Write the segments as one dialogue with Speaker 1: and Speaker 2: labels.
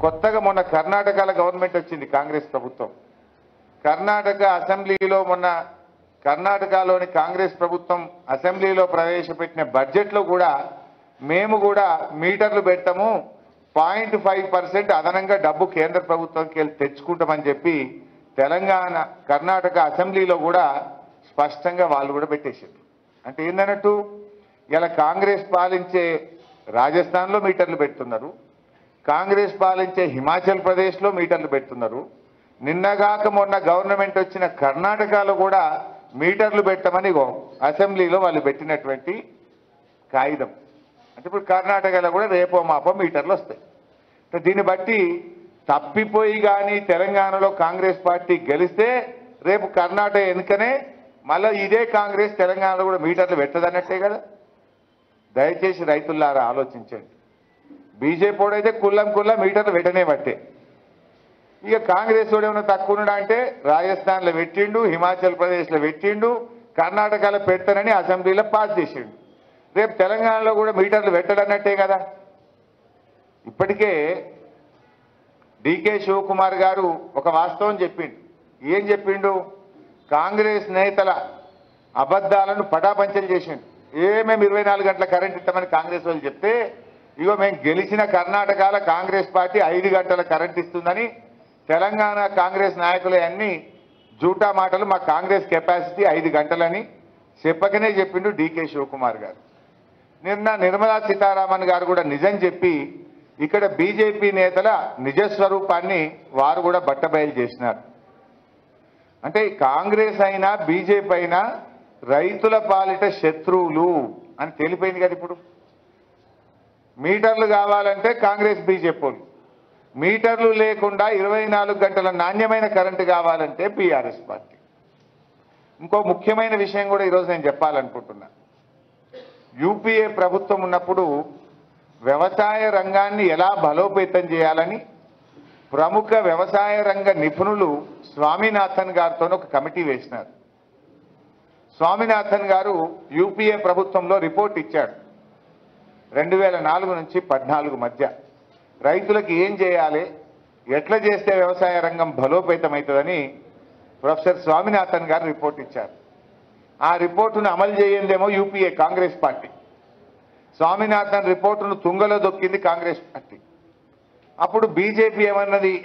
Speaker 1: కొత్తగా మొన్న కర్ణాటకలో గవర్నమెంట్ వచ్చింది కాంగ్రెస్ ప్రభుత్వం కర్ణాటక అసెంబ్లీలో మొన్న కర్ణాటకలోని కాంగ్రెస్ ప్రభుత్వం అసెంబ్లీలో ప్రవేశపెట్టిన బడ్జెట్లో కూడా మేము కూడా మీటర్లు పెట్టము పాయింట్ ఫైవ్ పర్సెంట్ అదనంగా డబ్బు కేంద్ర ప్రభుత్వంకి వెళ్ళి తెచ్చుకుంటామని చెప్పి తెలంగాణ కర్ణాటక అసెంబ్లీలో కూడా స్పష్టంగా వాళ్ళు కూడా పెట్టేసారు అంటే ఏందన్నట్టు ఇలా కాంగ్రెస్ పాలించే రాజస్థాన్లో మీటర్లు పెడుతున్నారు కాంగ్రెస్ పాలించే హిమాచల్ ప్రదేశ్లో మీటర్లు పెడుతున్నారు నిన్నగాక మొన్న గవర్నమెంట్ వచ్చిన కర్ణాటకలో కూడా మీటర్లు పెట్టమని ఇగో అసెంబ్లీలో వాళ్ళు పెట్టినటువంటి కాగితం అంటే ఇప్పుడు కర్ణాటకలో కూడా రేపో మాపో మీటర్లు వస్తాయి అంటే దీన్ని బట్టి తప్పిపోయి కానీ తెలంగాణలో కాంగ్రెస్ పార్టీ గెలిస్తే రేపు కర్ణాటక ఎన్నికనే మళ్ళీ ఇదే కాంగ్రెస్ తెలంగాణలో కూడా మీటర్లు పెట్టదన్నట్టే కదా దయచేసి రైతుల్లారా ఆలోచించండి బీజేపీ వాడైతే కుల్లం కుల్లం మీటర్లు పెట్టనే పట్టే ఇక కాంగ్రెస్ వాడు ఏమైనా తక్కువ ఉన్నాడా అంటే రాజస్థాన్లో పెట్టిండు హిమాచల్ ప్రదేశ్లో పెట్టిండు కర్ణాటకలో పెడతానని అసెంబ్లీలో పాస్ చేసిండు రేపు తెలంగాణలో కూడా మీటర్లు పెట్టడన్నట్టే కదా ఇప్పటికే డికే శివకుమార్ గారు ఒక వాస్తవం చెప్పిండు ఏం చెప్పిండు కాంగ్రెస్ నేతల అబద్ధాలను పటాపంచలు చేసిండు ఏమేమి ఇరవై నాలుగు గంటల కరెంట్ ఇస్తామని కాంగ్రెస్ వాళ్ళు చెప్తే ఇగో మేము గెలిచిన కర్ణాటకలో కాంగ్రెస్ పార్టీ ఐదు గంటల కరెంట్ ఇస్తుందని తెలంగాణ కాంగ్రెస్ నాయకులు అన్ని జూటా మాటలు మా కాంగ్రెస్ కెపాసిటీ ఐదు గంటలని చెప్పకనే చెప్పిండు డికే శివకుమార్ గారు నిన్న నిర్మలా సీతారామన్ గారు కూడా నిజం చెప్పి ఇక్కడ బీజేపీ నేతల నిజ స్వరూపాన్ని వారు కూడా బట్టబయలు చేసినారు అంటే కాంగ్రెస్ అయినా బీజేపీ అయినా రైతుల పాలిట శత్రువులు అని తెలిపోయింది కదా ఇప్పుడు మీటర్లు కావాలంటే కాంగ్రెస్ బీజేపీ వాళ్ళు మీటర్లు లేకుండా ఇరవై నాలుగు గంటల నాణ్యమైన కరెంటు కావాలంటే బీఆర్ఎస్ పార్టీ ఇంకో ముఖ్యమైన విషయం కూడా ఈరోజు నేను చెప్పాలనుకుంటున్నా యూపీఏ ప్రభుత్వం ఉన్నప్పుడు వ్యవసాయ రంగాన్ని ఎలా బలోపేతం చేయాలని ప్రముఖ వ్యవసాయ రంగ నిపుణులు స్వామినాథన్ గారితో ఒక కమిటీ వేసినారు స్వామినాథన్ గారు యూపీఏ ప్రభుత్వంలో రిపోర్ట్ ఇచ్చాడు రెండు వేల నాలుగు నుంచి పద్నాలుగు మధ్య రైతులకు ఏం చేయాలి ఎట్లా చేస్తే వ్యవసాయ రంగం బలోపేతం అవుతుందని ప్రొఫెసర్ స్వామినాథన్ గారు రిపోర్ట్ ఇచ్చారు ఆ రిపోర్టును అమలు చేయందేమో యూపీఏ కాంగ్రెస్ పార్టీ స్వామినాథన్ రిపోర్టును తుంగలో దొక్కింది కాంగ్రెస్ పార్టీ అప్పుడు బీజేపీ ఏమన్నది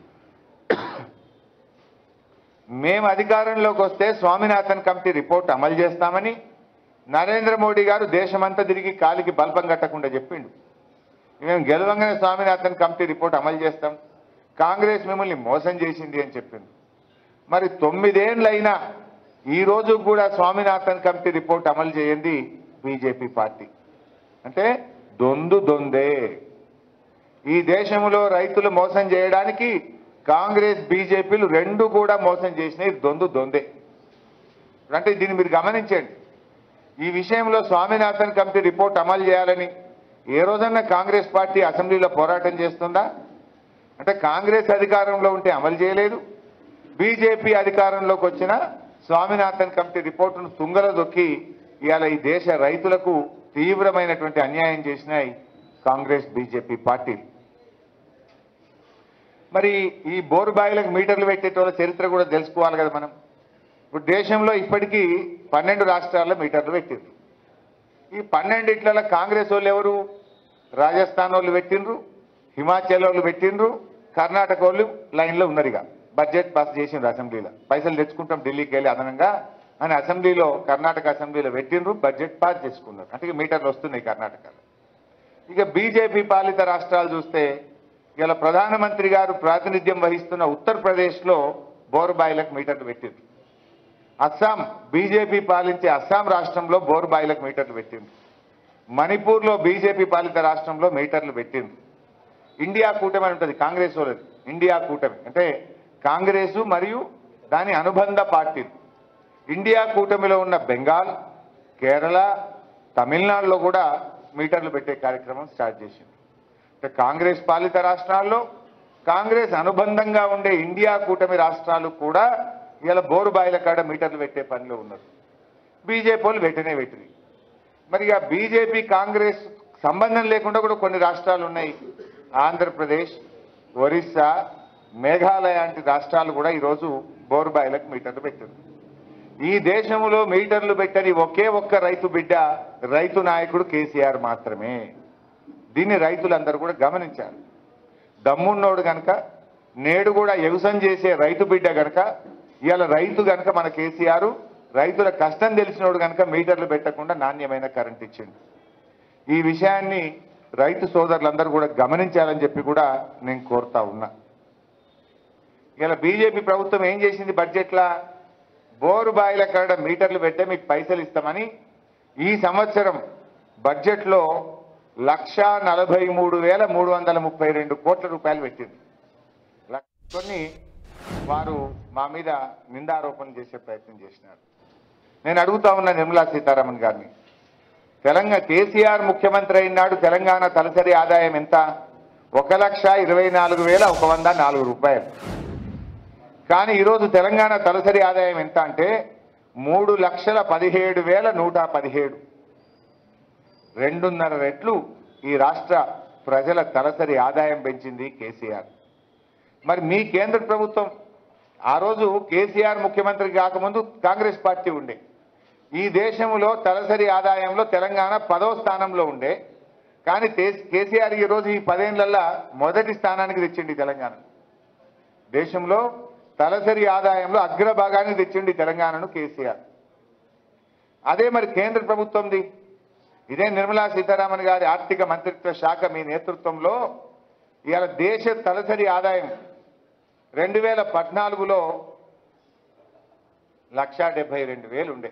Speaker 1: మేము అధికారంలోకి వస్తే స్వామినాథన్ కమిటీ రిపోర్ట్ అమలు చేస్తామని నరేంద్ర మోడీ గారు దేశమంతా తిరిగి కాలికి బల్పం కట్టకుండా చెప్పిండు మేము గెలవంగానే స్వామినాథన్ కమిటీ రిపోర్ట్ అమలు చేస్తాం కాంగ్రెస్ మిమ్మల్ని మోసం చేసింది అని చెప్పింది మరి తొమ్మిదేండ్లైనా ఈ రోజు కూడా స్వామినాథన్ కమిటీ రిపోర్ట్ అమలు చేయండి బీజేపీ పార్టీ అంటే దొందు దొందే ఈ దేశంలో రైతులు మోసం చేయడానికి కాంగ్రెస్ బీజేపీలు రెండు కూడా మోసం చేసినాయి దొందు దొందే అంటే దీన్ని మీరు గమనించండి ఈ విషయంలో స్వామినాథన్ కమిటీ రిపోర్ట్ అమలు చేయాలని ఏ రోజన్నా కాంగ్రెస్ పార్టీ అసెంబ్లీలో పోరాటం చేస్తుందా అంటే కాంగ్రెస్ అధికారంలో ఉంటే అమలు చేయలేదు బీజేపీ అధికారంలోకి వచ్చిన స్వామినాథన్ కమిటీ రిపోర్టును తుంగలో దొక్కి ఇవాళ ఈ దేశ రైతులకు తీవ్రమైనటువంటి అన్యాయం చేసినాయి కాంగ్రెస్ బీజేపీ పార్టీలు మరి ఈ బోరు బాయిలకు మీటర్లు పెట్టేటోళ్ళ చరిత్ర కూడా తెలుసుకోవాలి కదా మనం ఇప్పుడు దేశంలో ఇప్పటికీ పన్నెండు రాష్ట్రాల్లో మీటర్లు పెట్టిండ్రు ఈ పన్నెండిట్లలో కాంగ్రెస్ వాళ్ళు ఎవరు రాజస్థాన్ వాళ్ళు పెట్టిండ్రు హిమాచల్ వాళ్ళు పెట్టిండ్రు కర్ణాటక వాళ్ళు లైన్లో ఉన్నారు ఇక బడ్జెట్ పాస్ చేసిండ్రు అసెంబ్లీలో పైసలు తెచ్చుకుంటాం ఢిల్లీకి వెళ్ళి అదనంగా అని అసెంబ్లీలో కర్ణాటక అసెంబ్లీలో పెట్టిండ్రు బడ్జెట్ పాస్ చేసుకున్నారు అంటే ఇక మీటర్లు వస్తున్నాయి కర్ణాటకలో ఇక బీజేపీ పాలిత రాష్ట్రాలు చూస్తే ఇలా ప్రధానమంత్రి గారు ప్రాతినిధ్యం వహిస్తున్న ఉత్తరప్రదేశ్లో బోరుబాయిలకు మీటర్లు పెట్టింది అస్సాం బీజేపీ పాలించే అస్సాం రాష్ట్రంలో బోరుబాయిలకు మీటర్లు పెట్టింది మణిపూర్లో బీజేపీ పాలిత రాష్ట్రంలో మీటర్లు పెట్టింది ఇండియా కూటమి అని ఉంటుంది కాంగ్రెస్ వాళ్ళది ఇండియా కూటమి అంటే కాంగ్రెసు మరియు దాని అనుబంధ పార్టీలు ఇండియా కూటమిలో ఉన్న బెంగాల్ కేరళ తమిళనాడులో కూడా మీటర్లు పెట్టే కార్యక్రమం స్టార్ట్ చేసింది అంటే కాంగ్రెస్ పాలిత రాష్ట్రాల్లో కాంగ్రెస్ అనుబంధంగా ఉండే ఇండియా కూటమి రాష్ట్రాలు కూడా ఇలా బోరు బాయిల కాడ మీటర్లు పెట్టే పనిలో ఉన్నారు బీజేపీ వాళ్ళు పెట్టనే పెట్టింది మరి ఇక బీజేపీ కాంగ్రెస్ సంబంధం లేకుండా కూడా కొన్ని రాష్ట్రాలు ఉన్నాయి ఆంధ్రప్రదేశ్ ఒరిస్సా మేఘాలయ లాంటి రాష్ట్రాలు కూడా ఈరోజు బోర్బాయిలకు మీటర్లు పెట్టారు ఈ దేశంలో మీటర్లు పెట్టని ఒకే ఒక్క రైతు బిడ్డ రైతు నాయకుడు కేసీఆర్ మాత్రమే దీన్ని రైతులందరూ కూడా గమనించారు దమ్మున్నోడు గనక నేడు కూడా వ్యవసాయం చేసే రైతు బిడ్డ గనక ఇవాళ రైతు గనక మన కేసీఆర్ రైతుల కష్టం తెలిసినోడు గనక మీటర్లు పెట్టకుండా నాణ్యమైన కరెంట్ ఇచ్చిండు ఈ విషయాన్ని రైతు సోదరులందరూ కూడా గమనించాలని చెప్పి కూడా నేను కోరుతా ఉన్నా ఇలా బీజేపీ ప్రభుత్వం ఏం చేసింది బడ్జెట్లా బోరు బాయిల కాడ మీటర్లు పెట్టే మీకు పైసలు ఇస్తామని ఈ సంవత్సరం బడ్జెట్లో లక్షా నలభై మూడు వేల మూడు వందల ముప్పై రెండు కోట్ల రూపాయలు పెట్టింది లక్ష- కొన్ని వారు మా మీద నిందారోపణ చేసే ప్రయత్నం చేసినారు నేను అడుగుతా ఉన్నా నిర్మలా సీతారామన్ గారిని తెలంగాణ కేసీఆర్ ముఖ్యమంత్రి అయినాడు తెలంగాణ తలసరి ఆదాయం ఎంత ఒక లక్ష ఇరవై నాలుగు వేల ఒక వంద నాలుగు రూపాయలు కానీ ఈరోజు తెలంగాణ తలసరి ఆదాయం ఎంత అంటే మూడు లక్షల పదిహేడు వేల నూట పదిహేడు రెండున్నర రెట్లు ఈ రాష్ట్ర ప్రజల తలసరి ఆదాయం పెంచింది కేసీఆర్ మరి మీ కేంద్ర ప్రభుత్వం ఆ రోజు కేసీఆర్ ముఖ్యమంత్రి కాకముందు కాంగ్రెస్ పార్టీ ఉండే ఈ దేశంలో తలసరి ఆదాయంలో తెలంగాణ పదవ స్థానంలో ఉండే కానీ తే- కేసీఆర్ ఈ రోజు ఈ పదేళ్లలో మొదటి స్థానానికి తెచ్చింది తెలంగాణ దేశంలో తలసరి ఆదాయంలో అగ్రభాగానికి తెచ్చింది తెలంగాణను కేసీఆర్ అదే మరి కేంద్ర ప్రభుత్వంది ఇదే నిర్మలా సీతారామన్ గారి ఆర్థిక మంత్రిత్వ శాఖ మీ నేతృత్వంలో ఇవాళ దేశ తలసరి ఆదాయం రెండు వేల పద్నాలుగులో లక్షా డెబ్బై రెండు వేలు ఉండే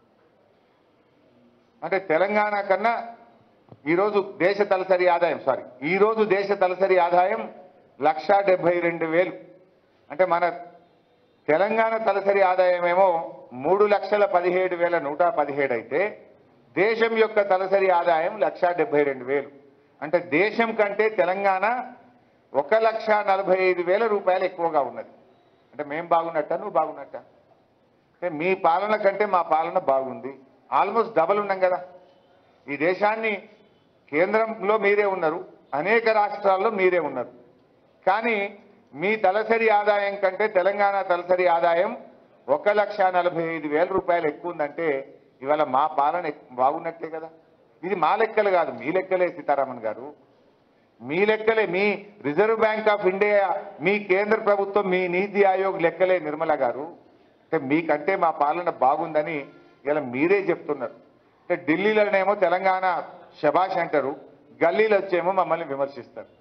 Speaker 1: అంటే తెలంగాణ కన్నా ఈరోజు దేశ తలసరి ఆదాయం సారీ ఈరోజు దేశ తలసరి ఆదాయం లక్షా డెబ్బై రెండు వేలు అంటే మన తెలంగాణ తలసరి ఆదాయం ఏమో మూడు లక్షల పదిహేడు వేల నూట పదిహేడు అయితే దేశం యొక్క తలసరి ఆదాయం లక్షా డెబ్బై రెండు వేలు అంటే దేశం కంటే తెలంగాణ ఒక లక్ష నలభై ఐదు వేల రూపాయలు ఎక్కువగా ఉన్నది అంటే మేం బాగున్నట్ట నువ్వు బాగున్నట్ట అంటే మీ పాలన కంటే మా పాలన బాగుంది ఆల్మోస్ట్ డబల్ ఉన్నాం కదా ఈ దేశాన్ని కేంద్రంలో మీరే ఉన్నారు అనేక రాష్ట్రాల్లో మీరే ఉన్నారు కానీ మీ తలసరి ఆదాయం కంటే తెలంగాణ తలసరి ఆదాయం ఒక లక్ష నలభై ఐదు వేల రూపాయలు ఎక్కువ ఉందంటే ఇవాళ మా పాలన ఎక్- బాగున్నట్లే కదా ఇది మా లెక్కలు కాదు మీ లెక్కలే సీతారామన్ గారు మీ లెక్కలే మీ రిజర్వ్ బ్యాంక్ ఆఫ్ ఇండియా మీ కేంద్ర ప్రభుత్వం మీ నీతి ఆయోగ్ లెక్కలే నిర్మల గారు అంటే మీకంటే మా పాలన బాగుందని ఇలా మీరే చెప్తున్నారు అంటే ఢిల్లీలోనేమో తెలంగాణ శబాష్ అంటారు గల్లీలో వచ్చేమో మమ్మల్ని విమర్శిస్తారు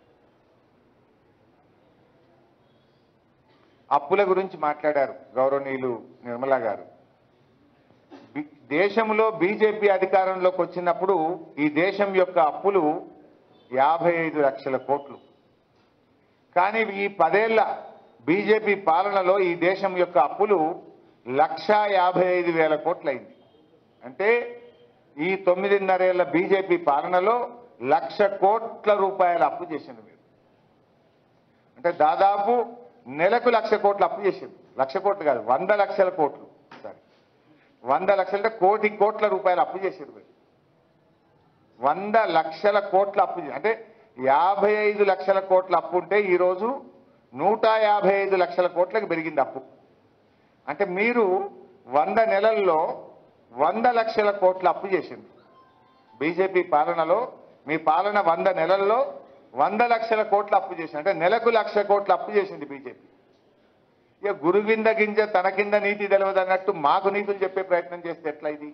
Speaker 1: అప్పుల గురించి మాట్లాడారు గౌరవనీయులు నిర్మలా గారు బి- దేశంలో బీజేపీ అధికారంలోకి వచ్చినప్పుడు ఈ దేశం యొక్క అప్పులు యాభై ఐదు లక్షల కోట్లు కానీ ఈ పదేళ్ల బీజేపీ పాలనలో ఈ దేశం యొక్క అప్పులు లక్షా యాభై ఐదు వేల కోట్లయింది అంటే ఈ తొమ్మిదిన్నరేళ్ల బీజేపీ పాలనలో లక్ష కోట్ల రూపాయల అప్పు చేసింది మీరు అంటే దాదాపు నెలకు లక్ష కోట్ల అప్పు చేసింది లక్ష కోట్లు కాదు వంద లక్షల కోట్లు సారీ వంద లక్షల అంటే కోటి కోట్ల రూపాయలు అప్పు చేసారు మీరు వంద లక్షల కోట్ల అప్పు చే- అంటే యాభై ఐదు లక్షల కోట్ల అప్పు ఉంటే ఈరోజు నూట యాభై ఐదు లక్షల కోట్లకు పెరిగింది అప్పు అంటే మీరు వంద నెలల్లో వంద లక్షల కోట్ల అప్పు చేసింది బీజేపీ పాలనలో మీ పాలన వంద నెలల్లో వంద లక్షల కోట్ల అప్పు చేసింది అంటే నెలకు లక్ష కోట్ల అప్పు చేసింది బీజేపీ ఇక గురువింద గింజ తన కింద నీతి తెలియదు అన్నట్టు మాకు నీతులు చెప్పే ప్రయత్నం చేస్తే ఎట్లా ఇది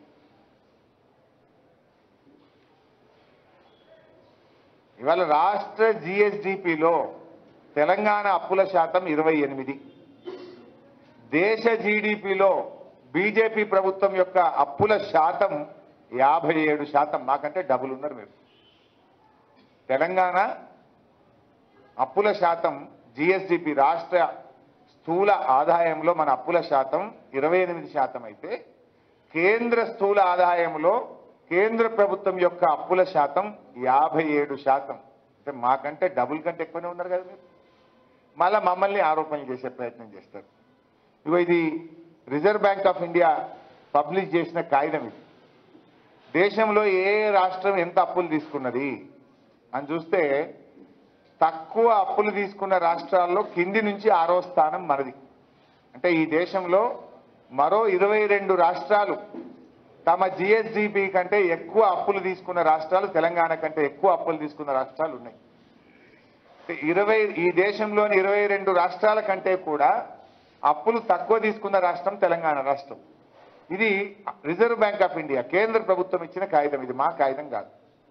Speaker 1: ఇవాళ రాష్ట్ర జిఎస్డిపిలో తెలంగాణ అప్పుల శాతం ఇరవై ఎనిమిది దేశ జీడిపిలో బీజేపీ ప్రభుత్వం యొక్క అప్పుల శాతం యాభై ఏడు శాతం మాకంటే డబుల్ ఉన్నారు మీరు తెలంగాణ అప్పుల శాతం జిఎస్డిపి రాష్ట్ర స్థూల ఆదాయంలో మన అప్పుల శాతం ఇరవై ఎనిమిది శాతం అయితే కేంద్ర స్థూల ఆదాయంలో కేంద్ర ప్రభుత్వం యొక్క అప్పుల శాతం యాభై ఏడు శాతం అంటే మాకంటే డబుల్ కంటే ఎక్కువనే ఉన్నారు కదా మీరు మళ్ళా మమ్మల్ని ఆరోపణలు చేసే ప్రయత్నం చేస్తారు ఇగో ఇది Reserve Bank of India publish చేసిన కాగితం ఇది దేశంలో ఏ రాష్ట్రం ఎంత అప్పులు తీసుకున్నది అని చూస్తే తక్కువ అప్పులు తీసుకున్న రాష్ట్రాల్లో కింది నుంచి ఆరో స్థానం మనది అంటే ఈ దేశంలో మరో ఇరవై రెండు రాష్ట్రాలు తమ జిఎస్డిపి కంటే ఎక్కువ అప్పులు తీసుకున్న రాష్ట్రాలు తెలంగాణ కంటే ఎక్కువ అప్పులు తీసుకున్న రాష్ట్రాలు ఉన్నాయి ఇరవై ఈ దేశంలోని ఇరవై రెండు రాష్ట్రాల కంటే కూడా అప్పులు తక్కువ తీసుకున్న రాష్ట్రం తెలంగాణ రాష్ట్రం ఇది రిజర్వ్ బ్యాంక్ ఆఫ్ ఇండియా కేంద్ర ప్రభుత్వం ఇచ్చిన కాగితం ఇది మా కాగితం కాదు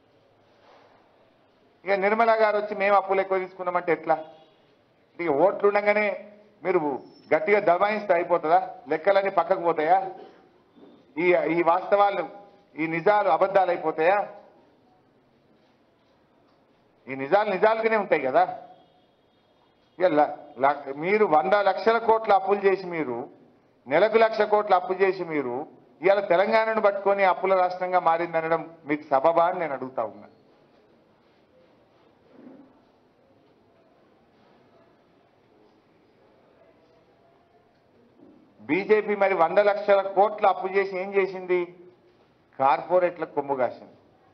Speaker 1: ఇక నిర్మల గారు వచ్చి మేము అప్పులు ఎక్కువ తీసుకున్నామంటే ఎట్లా ఇక ఓట్లు ఉండగానే మీరు గట్టిగా దబాయిస్తే అయిపోతుందా లెక్కలన్నీ పక్కకు పోతాయా ఈ ఈ వాస్తవాలు ఈ నిజాలు అబద్ధాలు అయిపోతాయా ఈ నిజాలు నిజాలుగానే ఉంటాయి కదా ఇక ల- ల- మీరు వంద లక్షల కోట్ల అప్పులు చేసి మీరు నెలకు లక్ష కోట్ల అప్పు చేసి మీరు ఇవాళ తెలంగాణను పట్టుకొని అప్పుల రాష్ట్రంగా మారిందనడం మీకు సబబా అని నేను అడుగుతా ఉన్నా బీజేపీ మరి వంద లక్షల కోట్ల అప్పు చేసి ఏం చేసింది కార్పొరేట్లకు కొమ్ము కాసింది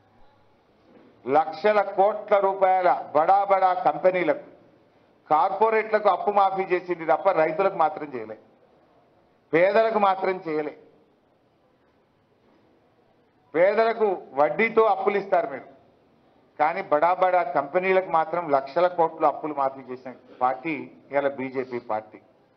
Speaker 1: లక్షల కోట్ల రూపాయల బడా బడా కంపెనీలకు కార్పొరేట్లకు అప్పు మాఫీ చేసింది తప్ప రైతులకు మాత్రం చేయలే పేదలకు మాత్రం చేయలే పేదలకు వడ్డీతో అప్పులు ఇస్తారు మీరు కానీ బడా బడా కంపెనీలకు మాత్రం లక్షల కోట్ల అప్పులు మాఫీ చేసిన పార్టీ ఇలా బీజేపీ పార్టీ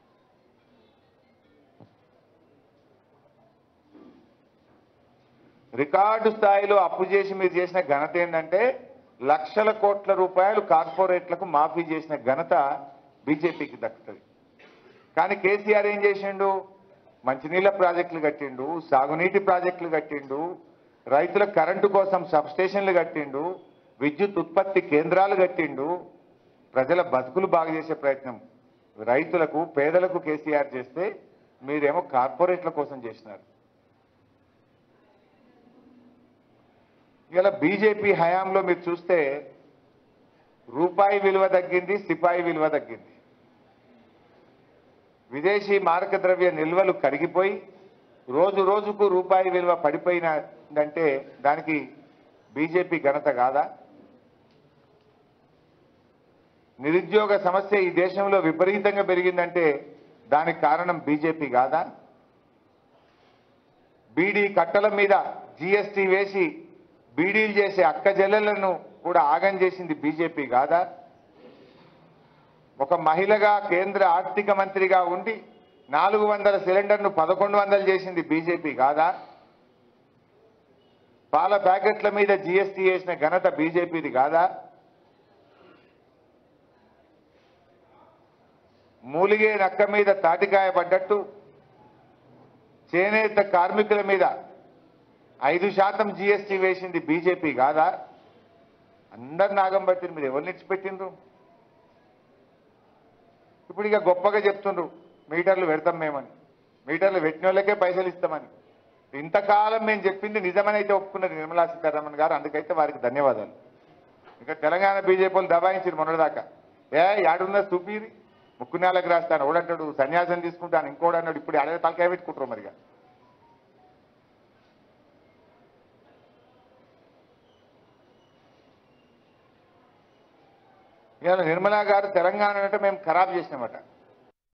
Speaker 1: రికార్డు స్థాయిలో అప్పు చేసి మీరు చేసిన ఘనత ఏంటంటే లక్షల కోట్ల రూపాయలు కార్పొరేట్లకు మాఫీ చేసిన ఘనత బీజేపీకి దక్కుతుంది కానీ కేసీఆర్ ఏం చేసిండు మంచినీళ్ళ ప్రాజెక్టులు కట్టిండు సాగునీటి ప్రాజెక్టులు కట్టిండు రైతుల కరెంటు కోసం సబ్స్టేషన్లు కట్టిండు విద్యుత్ ఉత్పత్తి కేంద్రాలు కట్టిండు ప్రజల బతుకులు బాగు చేసే ప్రయత్నం రైతులకు పేదలకు కేసీఆర్ చేస్తే మీరేమో కార్పొరేట్ల కోసం చేసినారు ఇలా బీజేపీ హయాంలో మీరు చూస్తే రూపాయి విలువ తగ్గింది సిపాయి విలువ తగ్గింది విదేశీ మారక ద్రవ్య నిల్వలు కరిగిపోయి రోజు రోజుకు రూపాయి విలువ పడిపోయినదంటే దానికి బీజేపీ ఘనత కాదా నిరుద్యోగ సమస్య ఈ దేశంలో విపరీతంగా పెరిగిందంటే దానికి కారణం బీజేపీ కాదా బీడీ కట్టల మీద జీఎస్టీ వేసి బీడీలు చేసే అక్క జల్లెలను కూడా ఆగం చేసింది బీజేపీ కాదా ఒక మహిళగా కేంద్ర ఆర్థిక మంత్రిగా ఉండి నాలుగు వందల సిలిండర్ను పదకొండు వందలు చేసింది బీజేపీ కాదా పాల ప్యాకెట్ల మీద జీఎస్టీ వేసిన ఘనత బీజేపీది కాదా మూలిగే నక్క మీద తాటికాయ పడ్డట్టు చేనేత కార్మికుల మీద ఐదు శాతం జీఎస్టీ వేసింది బీజేపీ కాదా అందరు నాగం పట్టిండ్రు మీరు ఎవరిని ఇచ్చిపెట్టిండ్రు ఇప్పుడు ఇక గొప్పగా చెప్తుండ్రు మీటర్లు పెడతాం మేమని మీటర్లు పెట్టిన వాళ్ళకే పైసలు ఇస్తామని ఇంతకాలం మేము చెప్పింది నిజమని అయితే ఒప్పుకున్నది నిర్మలా సీతారామన్ గారు అందుకైతే వారికి ధన్యవాదాలు ఇంకా తెలంగాణ బీజేపీ వాళ్ళు దబాయించారు మొన్నటిదాకా ఏ యాడున్నా చూపిరి ముక్కునేళ్ళకి రాస్తాను ఓడంటాడు సన్యాసం తీసుకుంటాను ఇంకోడు అన్నాడు ఇప్పుడు అడే తలకాయ పెట్టుకుంటారు మరిగా ఇవాళ నిర్మలా గారు తెలంగాణ అంటే మేము ఖరాబ్ చేసినామట